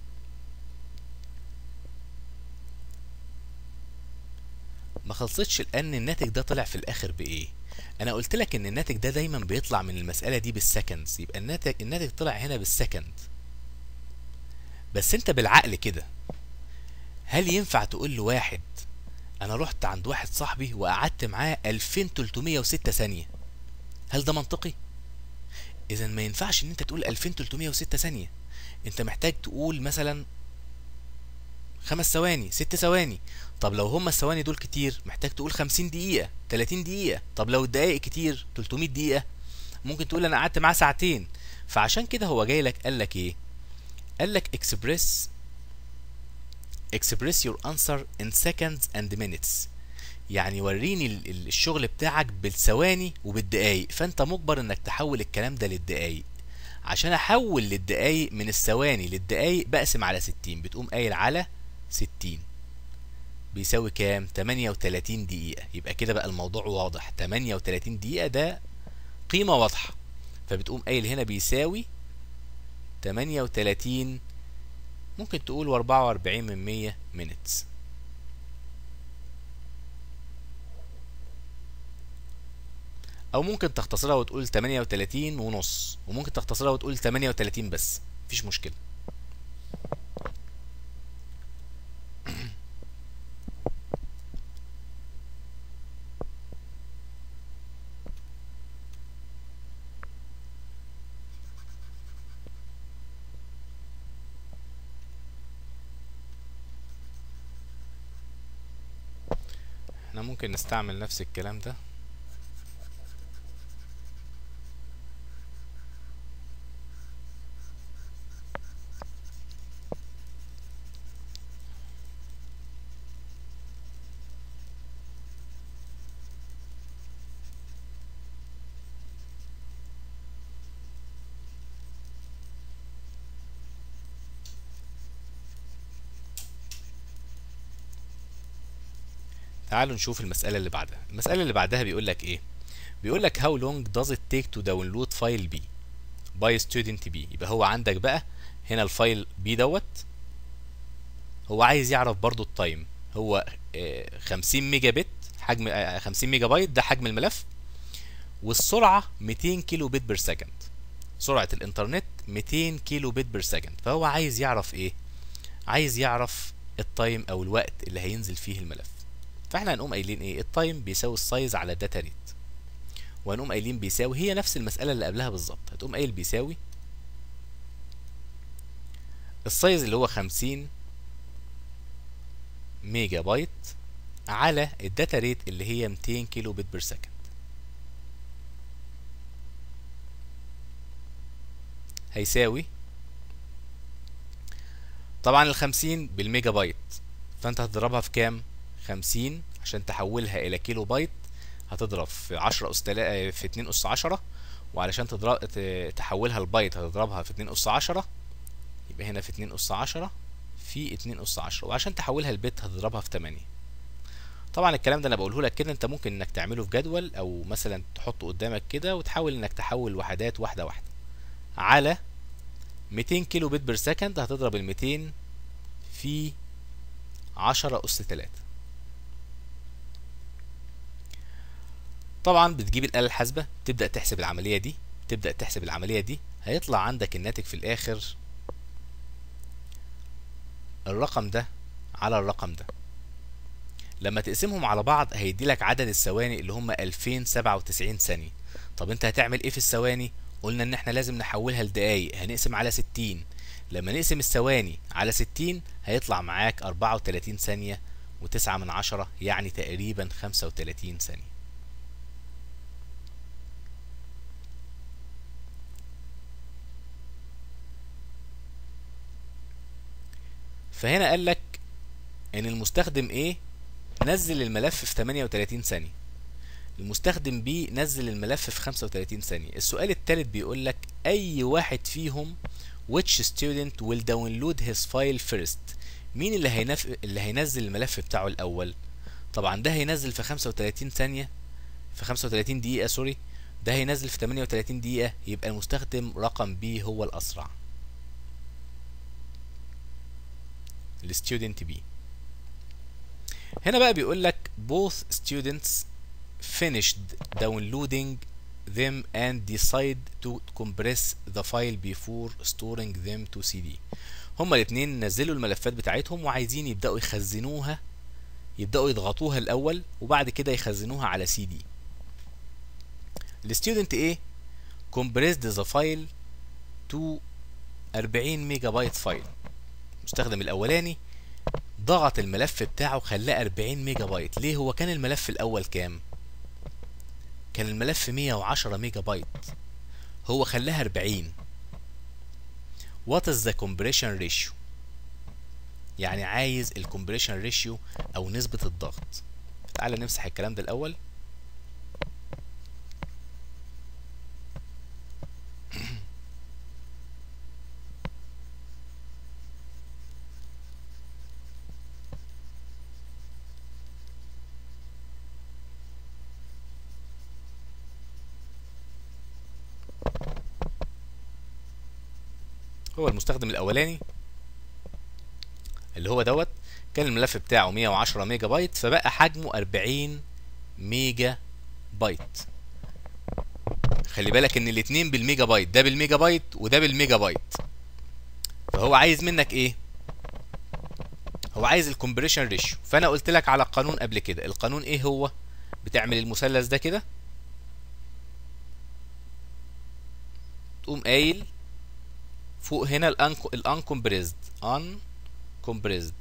ما خلصتش لان الناتج ده طلع في الاخر بايه انا قلت لك ان الناتج ده دايما بيطلع من المسألة دي بالسكندز يبقى الناتج الناتج طلع هنا بالسكند بس انت بالعقل كده هل ينفع تقول لواحد انا رحت عند واحد صاحبي وقعدت معاه 2306 ثانية هل ده منطقي اذا ما ينفعش ان انت تقول 2306 ثانيه انت محتاج تقول مثلا خمس ثواني ست ثواني طب لو هما الثواني دول كتير محتاج تقول 50 دقيقة 30 دقيقة طب لو الدقايق كتير 300 دقيقة ممكن تقول انا قعدت معاه ساعتين فعشان كده هو جاي لك قال لك ايه قال لك express express your answer in seconds and minutes يعني وريني ال- ال- الشغل بتاعك بالثواني وبالدقايق فانت مجبر انك تحول الكلام ده للدقايق عشان احول للدقايق من الثواني للدقايق بقسم على 60 بتقوم قايل على 60 بيساوي كام 38 دقيقة يبقى كده بقى الموضوع واضح 38 دقيقة ده قيمة واضحة فبتقوم قايل هنا بيساوي 38 ممكن تقول و44 من 100 minutes او ممكن تختصرها وتقول 38 ونص وممكن تختصرها وتقول 38 بس مفيش مشكلة احنا ممكن نستعمل نفس الكلام ده تعالوا نشوف المسألة اللي بعدها المسألة اللي بعدها بيقول لك ايه بيقول لك how long does it take to download file B by student B يبقى هو عندك بقى هنا الفايل B دوت هو عايز يعرف برضو التايم هو آه، 50 ميجا بت حجم آه، 50 ميجا بايت ده حجم الملف والسرعة 200 كيلو بت بير سكند سرعة الانترنت 200 كيلو بت بير سكند فهو عايز يعرف ايه عايز يعرف التايم او الوقت اللي هينزل فيه الملف فاحنا هنقوم قايلين ايه التايم بيساوي السايز على الداتا ريت وهنقوم قايلين بيساوي هي نفس المسألة اللي قبلها بالظبط هتقوم قايل بيساوي السايز اللي هو 50 ميجا بايت على الداتا ريت اللي هي 200 كيلو بت بير سكند هيساوي طبعا ال 50 بالميجا بايت فانت هتضربها في كام 50 عشان تحولها الى كيلو بايت هتضرب في 10 اس تلا... في 2 اس 10 وعلشان تضرب ت- تحولها لبايت هتضربها في 2 اس 10 يبقى هنا في 2 اس 10 في 2 اس 10 وعشان تحولها لبت هتضربها في 8 طبعا الكلام ده انا بقوله لك كده انت ممكن انك تعمله في جدول او مثلا تحطه قدامك كده وتحاول انك تحول الوحدات واحده واحده على 200 كيلو بت بير سكند هتضرب ال 200 في 10 اس 3 طبعا بتجيب الآلة الحاسبة تبدأ تحسب العملية دي تبدأ تحسب العملية دي هيطلع عندك الناتج في الآخر الرقم ده على الرقم ده لما تقسمهم على بعض هيدي لك عدد الثواني اللي هم 2097 ثانية طب انت هتعمل ايه في الثواني قلنا ان احنا لازم نحولها لدقايق هنقسم على 60 لما نقسم الثواني على 60 هيطلع معاك 34 ثانية و9 من عشرة يعني تقريبا 35 ثانية فهنا قال لك ان المستخدم A نزل الملف في 38 ثانية المستخدم B نزل الملف في 35 ثانية السؤال الثالث بيقول لك اي واحد فيهم which student will download his file first مين اللي هينف... اللي هينزل الملف بتاعه الاول طبعا ده هينزل في 35 ثانية في 35 دقيقة سوري ده هينزل في 38 دقيقة يبقى المستخدم رقم B هو الأسرع الستودنت بي هنا بقى بيقول لك both students finished downloading them and decide to compress the file before storing them to CD هما الاتنين نزلوا الملفات بتاعتهم وعايزين يبدأوا يخزنوها يبدأوا يضغطوها الأول وبعد كده يخزنوها على سي دي الستودنت ايه compressed the file to 40 ميجا بايت فايل المستخدم الاولاني ضغط الملف بتاعه خلاه 40 ميجا بايت ليه هو كان الملف الاول كام كان الملف 110 ميجا بايت هو خلاها 40 what is the compression ratio يعني عايز الكمبريشن ريشيو او نسبة الضغط تعال نمسح الكلام ده الاول هو المستخدم الاولاني اللي هو دوت كان الملف بتاعه 110 ميجا بايت فبقى حجمه 40 ميجا بايت خلي بالك ان الاتنين بالميجا بايت ده بالميجا بايت وده بالميجا بايت فهو عايز منك ايه هو عايز الكمبريشن ريشيو فانا قلت لك على قانون قبل كده القانون ايه هو بتعمل المثلث ده كده تقوم قايل فوق هنا الانكمبريزد ان compressed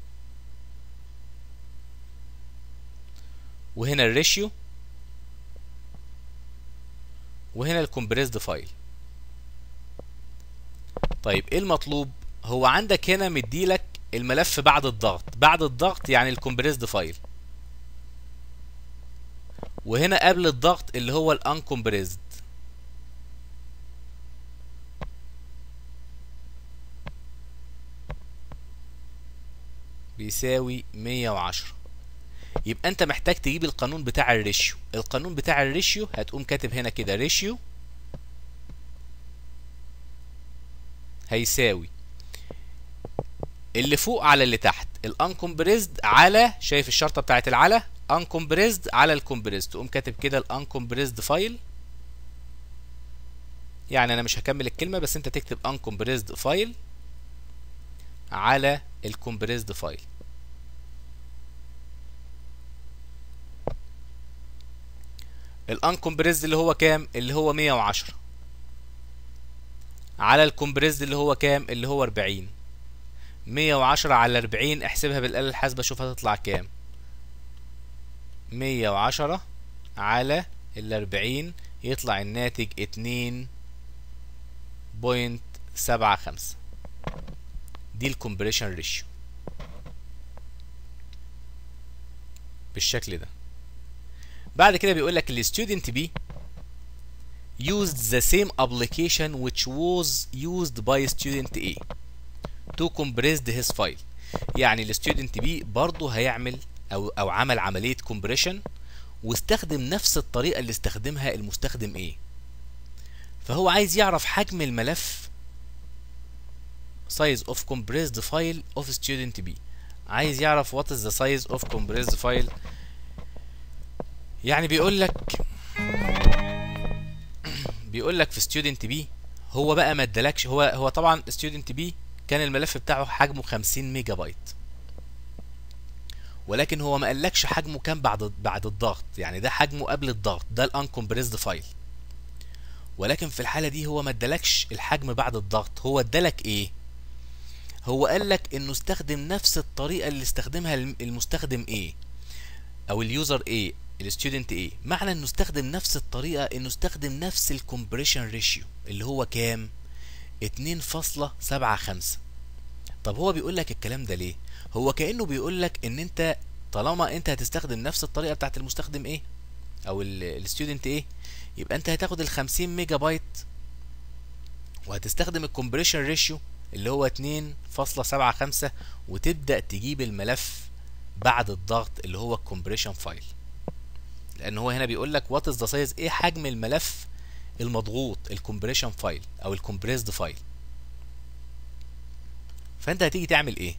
وهنا الريشيو وهنا الكمبريزد فايل طيب ايه المطلوب هو عندك هنا مديلك الملف بعد الضغط بعد الضغط يعني الكمبريزد فايل وهنا قبل الضغط اللي هو الانكمبريزد بيساوي 110 يبقى انت محتاج تجيب القانون بتاع الريشيو القانون بتاع الريشيو هتقوم كاتب هنا كده ريشيو هيساوي اللي فوق على اللي تحت الانكمبريزد على شايف الشرطه بتاعت العلى انكمبريزد على الكمبريزد تقوم كاتب كده الانكمبريزد فايل يعني انا مش هكمل الكلمه بس انت تكتب انكمبريزد فايل على الكمبريزد فايل الانكمبريزد اللي هو كام اللي هو 110 على الكمبريزد اللي هو كام اللي هو 40 110 على 40 احسبها بالآلة الحاسبة شوف هتطلع كام 110 على ال 40 يطلع الناتج 2.75 دي الكومبريشن ريشيو بالشكل ده بعد كده بيقول لك الستودنت بي used the same application which was used by student A to compress his file يعني الستودنت بي برضه هيعمل او او عمل عمليه كومبريشن واستخدم نفس الطريقه اللي استخدمها المستخدم A فهو عايز يعرف حجم الملف size of compressed file of student B عايز يعرف what is the size of compressed file يعني بيقول لك بيقول لك في student B هو بقى ما ادالكش هو هو طبعا student B كان الملف بتاعه حجمه 50 ميجا بايت ولكن هو ما قالكش حجمه كام بعد بعد الضغط يعني ده حجمه قبل الضغط ده الانكمبريزد فايل ولكن في الحاله دي هو ما ادالكش الحجم بعد الضغط هو ادالك ايه هو قالك انه استخدم نفس الطريقه اللي استخدمها المستخدم ايه او اليوزر ايه الستودنت ايه معنى انه استخدم نفس الطريقه انه استخدم نفس الكومبريشن ريشيو اللي هو كام 2.75 طب هو بيقول لك الكلام ده ليه هو كانه بيقول لك ان انت طالما انت هتستخدم نفس الطريقه بتاعت المستخدم ايه او الستودنت ايه يبقى انت هتاخد ال 50 ميجا بايت وهتستخدم الكومبريشن ريشيو اللي هو 2.75 وتبدا تجيب الملف بعد الضغط اللي هو الكومبريشن فايل لان هو هنا بيقول لك وات از ذا سايز ايه حجم الملف المضغوط الكومبريشن فايل او الكومبريسد فايل فانت هتيجي تعمل ايه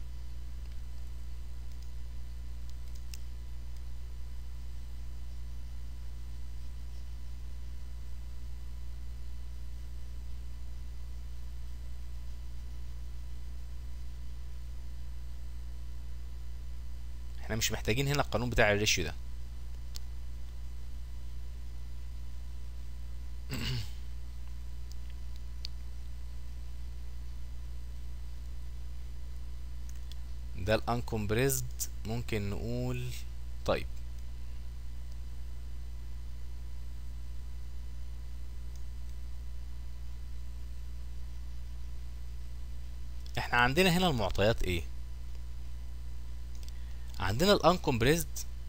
احنا مش محتاجين هنا القانون بتاع الريشيو ده ده الانكمبريزد ممكن نقول طيب احنا عندنا هنا المعطيات ايه عندنا الانكمبريزد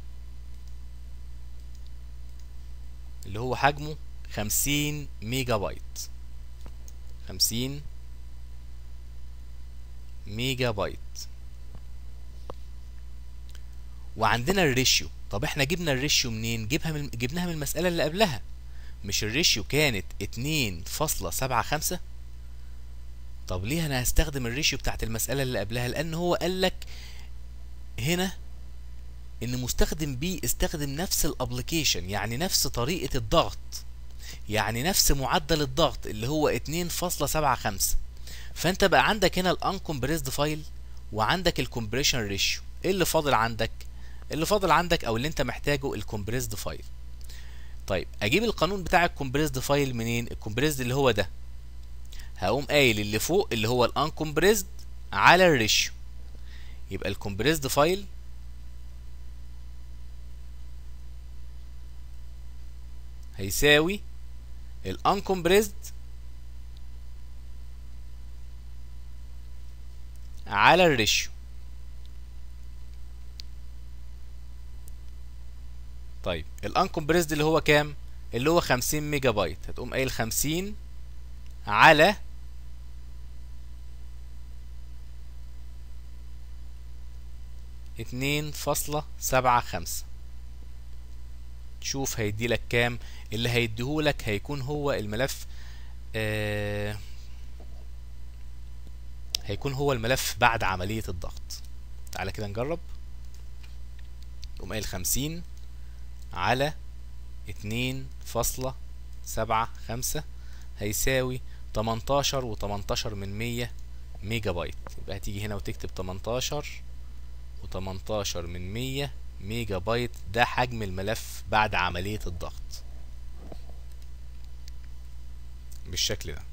اللي هو حجمه خمسين ميجا بايت خمسين ميجا بايت وعندنا الريشيو طب احنا جبنا الريشيو منين جبها من جبناها من المسألة اللي قبلها مش الريشيو كانت اتنين فاصلة سبعة خمسة طب ليه انا هستخدم الريشيو بتاعت المسألة اللي قبلها لان هو قالك هنا ان مستخدم بي استخدم نفس الابلكيشن يعني نفس طريقة الضغط يعني نفس معدل الضغط اللي هو 2.75 فانت بقى عندك هنا الانكمبريزد فايل وعندك الكمبريشن ريشيو ايه اللي فاضل عندك اللي فاضل عندك او اللي انت محتاجه الكمبريزد فايل طيب اجيب القانون بتاع الكمبريزد فايل منين الكمبريزد اللي هو ده هقوم قايل اللي فوق اللي هو الانكمبريزد على الريشيو يبقى الكمبريزد فايل هيساوي الانكمبريزد على الريشيو طيب الانكمبريزد اللي هو كام اللي هو 50 ميجا بايت هتقوم قايل 50 على اتنين فاصلة سبعة خمسة شوف هيديلك كام اللي هيديهولك هيكون هو الملف آه هيكون هو الملف بعد عملية الضغط تعالى كده نجرب تقوم قايل خمسين على اتنين فاصلة سبعة خمسة هيساوي تمنتاشر وتمنتاشر من مية ميجا بايت يبقى هتيجي هنا وتكتب تمنتاشر وتمنتاشر من مية ميجا بايت ده حجم الملف بعد عملية الضغط بالشكل ده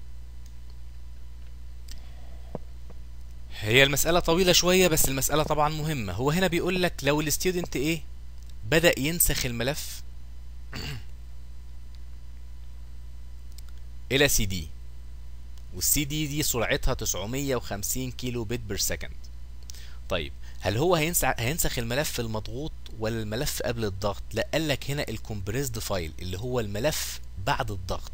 هي المسألة طويلة شوية بس المسألة طبعا مهمة هو هنا بيقول لك لو الستودنت ايه بدأ ينسخ الملف الى سي دي والسي دي دي سرعتها 950 كيلو بت بير سكند طيب هل هو هينسخ هينسخ الملف المضغوط ولا الملف قبل الضغط لا قال لك هنا الكومبريزد فايل اللي هو الملف بعد الضغط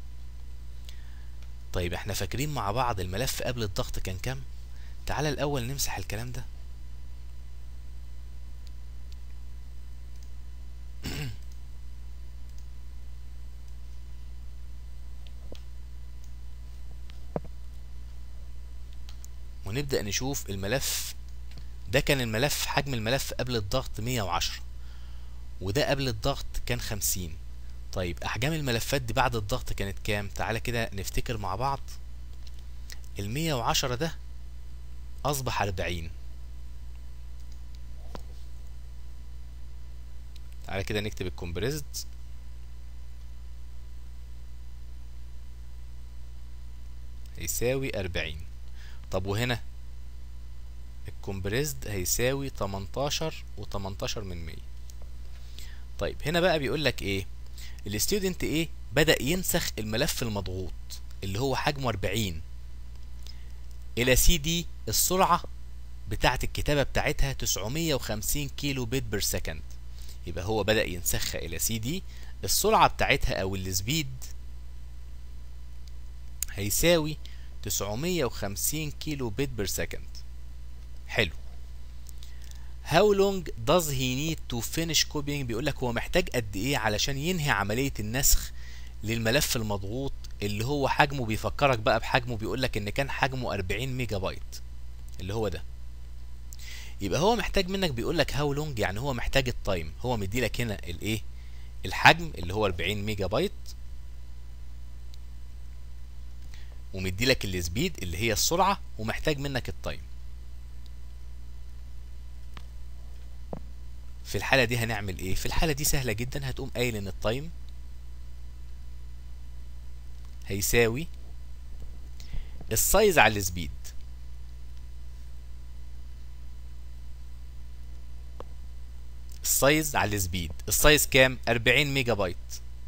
طيب احنا فاكرين مع بعض الملف قبل الضغط كان كام تعالى الاول نمسح الكلام ده ونبدأ نشوف الملف ده كان الملف حجم الملف قبل الضغط 110 وده قبل الضغط كان 50 طيب احجام الملفات دي بعد الضغط كانت كام تعالى كده نفتكر مع بعض ال 110 ده اصبح 40 تعالى كده نكتب الكومبريزد هيساوي 40 طب وهنا الكومبريزد هيساوي 18 و18 من 100 طيب هنا بقى بيقول لك ايه الستودنت ايه بدأ ينسخ الملف المضغوط اللي هو حجمه 40 الى سي دي السرعة بتاعة الكتابة بتاعتها 950 كيلو بت بير سكند يبقى هو بدأ ينسخها الى سي دي السرعة بتاعتها او السبيد هيساوي 950 كيلو بت بير سكند حلو How long does he need to finish copying بيقول لك هو محتاج قد ايه علشان ينهي عملية النسخ للملف المضغوط اللي هو حجمه بيفكرك بقى بحجمه بيقول لك ان كان حجمه 40 ميجا بايت اللي هو ده يبقى هو محتاج منك بيقول لك هاو لونج يعني هو محتاج التايم هو مدي لك هنا الايه الحجم اللي هو 40 ميجا بايت ومدي لك السبيد اللي هي السرعه ومحتاج منك التايم في الحالة دي هنعمل ايه؟ في الحالة دي سهلة جدا هتقوم قايل ان التايم هيساوي السايز على السبيد السايز على السبيد السايز كام 40 ميجا بايت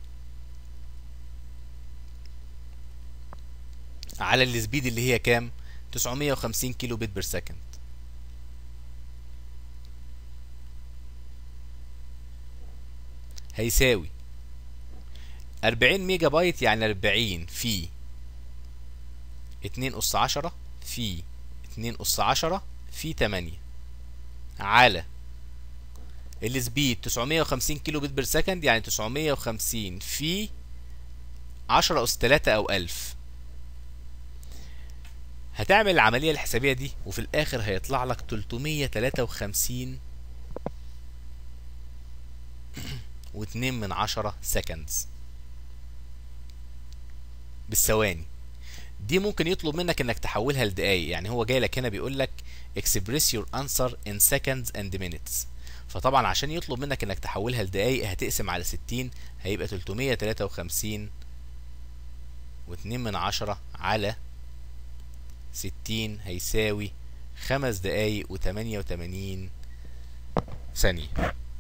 على السبيد اللي هي كام 950 كيلو بت بير سكند هيساوي 40 ميجا بايت يعني 40 في 2 أس 10 في 2 أس 10 في 8 على السبيد 950 كيلو بت بير سكند يعني 950 في 10 أس 3 أو 1000 هتعمل العملية الحسابية دي وفي الآخر هيطلع لك 353 واتنين من عشرة seconds بالثواني دي ممكن يطلب منك انك تحولها لدقايق يعني هو جاي لك هنا بيقول لك express your answer in seconds and minutes فطبعا عشان يطلب منك انك تحولها لدقايق هتقسم على 60 هيبقى 353 واتنين من عشرة على 60 هيساوي خمس دقايق وتمانية وتمانين ثانية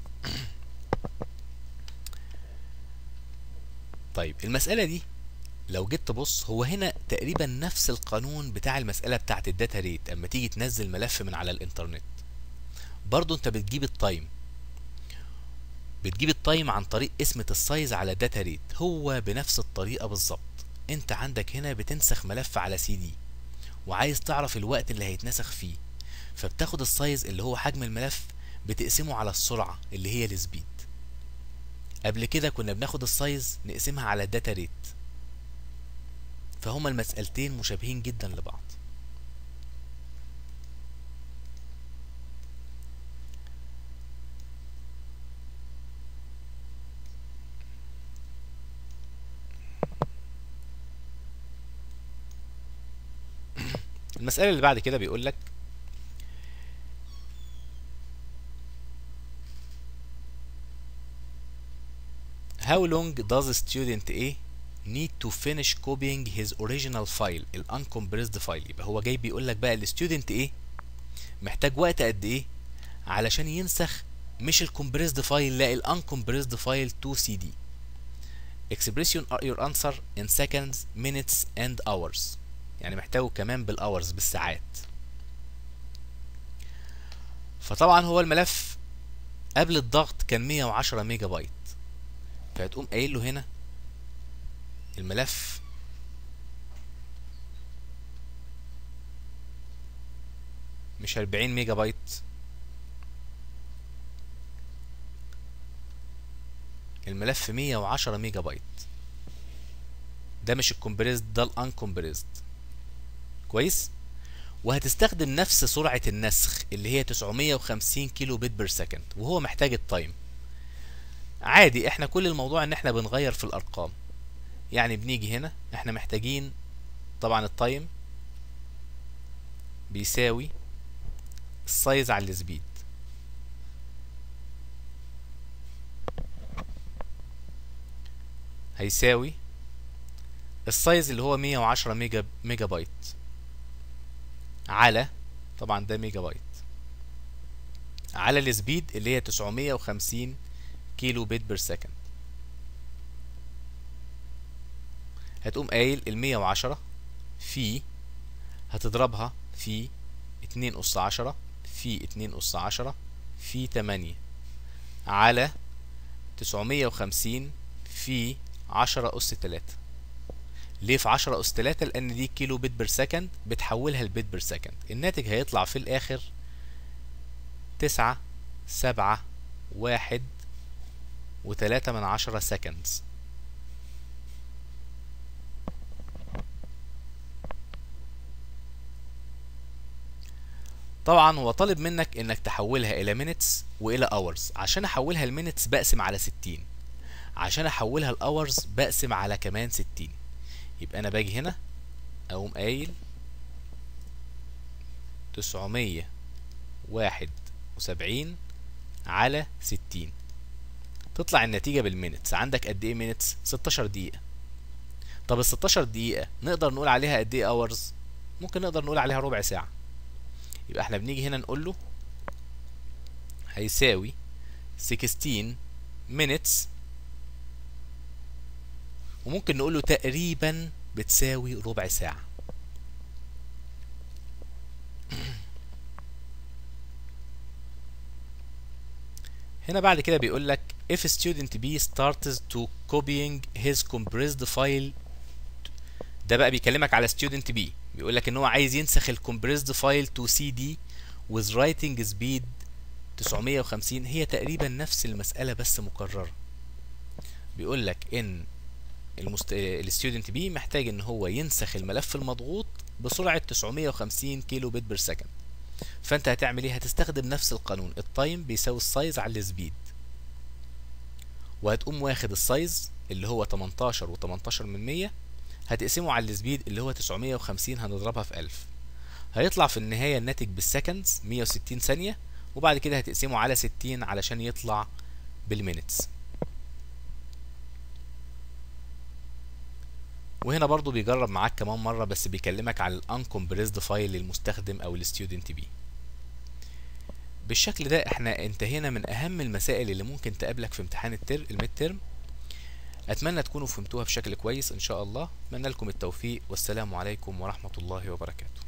طيب المسألة دي لو جيت تبص هو هنا تقريبا نفس القانون بتاع المسألة بتاعت الداتا ريت اما تيجي تنزل ملف من على الانترنت برضو انت بتجيب التايم بتجيب التايم عن طريق قسمة السايز على الداتا ريت هو بنفس الطريقة بالظبط انت عندك هنا بتنسخ ملف على سي دي وعايز تعرف الوقت اللي هيتنسخ فيه فبتاخد السايز اللي هو حجم الملف بتقسمه على السرعة اللي هي السبيد قبل كده كنا بناخد السايز نقسمها على الداتا ريت فهما المسألتين مشابهين جدا لبعض المسألة اللي بعد كده بيقول لك How long does student A need to finish copying his original file ال uncompressed file يبقى هو جاي بيقول لك بقى الستودنت A محتاج وقت قد ايه علشان ينسخ مش الكمبريسد فايل لا الانكمبريسد فايل to CD express your answer in seconds minutes and hours يعني محتاجه كمان بالاورز بالساعات فطبعا هو الملف قبل الضغط كان 110 ميجا بايت فهتقوم قايل له هنا الملف مش 40 ميجا بايت الملف 110 ميجا بايت ده مش الكومبريزد ده الانكومبريزد كويس وهتستخدم نفس سرعة النسخ اللي هي 950 كيلو بت بير سكند وهو محتاج التايم عادي احنا كل الموضوع ان احنا بنغير في الارقام يعني بنيجي هنا احنا محتاجين طبعا التايم بيساوي السايز على السبيد هيساوي السايز اللي هو 110 ميجا ميجا بايت على طبعا ده ميجا بايت على السبيد اللي هي 950 كيلو بت بير سكند هتقوم قايل ال 110 في هتضربها في 2 أس 10 في 2 أس 10 في 8 على 950 في 10 أس 3 ليه في 10 أس 3 لأن دي كيلو بت بير سكند بتحولها لبت بير سكند الناتج هيطلع في الآخر 9 7 1 وتلاتة من عشرة سكندز طبعا هو طالب منك انك تحولها الى minutes والى hours عشان احولها المينتس بقسم على 60 عشان احولها الاورز بقسم على كمان 60 يبقى انا باجي هنا اقوم قايل 971 على 60 تطلع النتيجة بالمينتس عندك قد ايه مينتس 16 دقيقة طب ال 16 دقيقة نقدر نقول عليها قد ايه اورز ممكن نقدر نقول عليها ربع ساعة يبقى احنا بنيجي هنا نقول له هيساوي 16 minutes وممكن نقول له تقريبا بتساوي ربع ساعة هنا بعد كده بيقول لك if student B starts to copying his compressed file ده بقى بيكلمك على student B بيقول لك ان هو عايز ينسخ الكمبريزد فايل to CD with writing speed 950 هي تقريبا نفس المسألة بس مكررة بيقول لك ان المست... الستودنت بي محتاج ان هو ينسخ الملف المضغوط بسرعة 950 كيلو بت بير سكند فانت هتعمل ايه هتستخدم نفس القانون التايم بيساوي السايز على السبيد وهتقوم واخد السايز اللي هو 18 و18 من 100 هتقسمه على السبيد اللي هو 950 هنضربها في 1000 هيطلع في النهاية الناتج بالسكندز 160 ثانية وبعد كده هتقسمه على 60 علشان يطلع بالمينتس وهنا برضو بيجرب معاك كمان مرة بس بيكلمك على الانكمبريزد فايل للمستخدم او الستودنت بي بالشكل ده احنا انتهينا من اهم المسائل اللي ممكن تقابلك في امتحان التر الميد ترم اتمنى تكونوا فهمتوها بشكل كويس ان شاء الله اتمنى لكم التوفيق والسلام عليكم ورحمة الله وبركاته